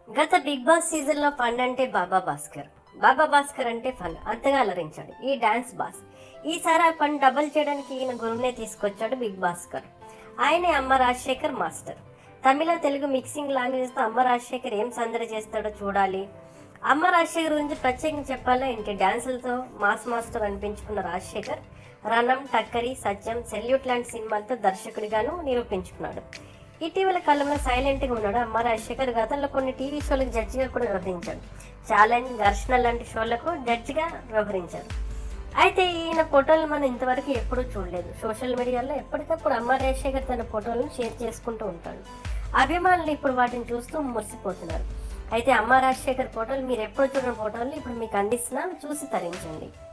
గత Bigg Boss season లో fun అంటే బాబా భాస్కర్ బాబా భాస్కర్ అంటే ఫన్ అంతగా అలరించాడు ఈ డాన్స్ బాస్ ఈసారి ఆ ఫన్ డబుల్ చేయడానికి ఈయన గురువునే తీసుకొచ్చాడు బిగ్ భాస్కర్ ఆయనే Amma Rajasekhar master Tamil Telugu mixing language తో అమ్మ రాజశేఖర్ ఏం సందడి చేస్తాడో చూడాలి అమ్మ రాజశేఖర్ గురించి ప్రత్యేకంగా చెప్పాలా ఇంటి డాన్సులతో మాస్ మాస్టర్ అనిపించుకున్న రాజశేఖర్ రణం టక్కరి సత్యం సెల్యూట్ లాంటి సినిమాలతో దర్శకుడిగాను నిరూపించుకున్నాడు ఇటీవల కాలంలో సైలెంట్ గా ఉన్నాడు అమ్మ రాజశేఖర్ గతంలో కొన్ని టీవీ షోలకు జడ్జిగా కూడా వ్యవహరించాడు ఛాలెంజ్ ఘర్షణ లాంటి షోలకు జడ్జిగా వ్యవహరించాడు అయితే ఈయన ఫోటోలు మనం ఇంతవరకు ఎప్పుడూ చూడలేదు సోషల్ మీడియాలో ఎప్పటికప్పుడు అమ్మ రాజశేఖర్ తన ఫోటోలను షేర్ చేసుకుంటూ ఉంటాడు అభిమానులు ఇప్పుడు వాటిని చూస్తూ మురిసిపోతున్నారు అయితే అమ్మ రాజశేఖర్ ఫోటోలు మీరు ఎప్పుడు చూడని ఫోటోలు ఇప్పుడు మీకు అందిస్తున్నాను చూసి తరించండి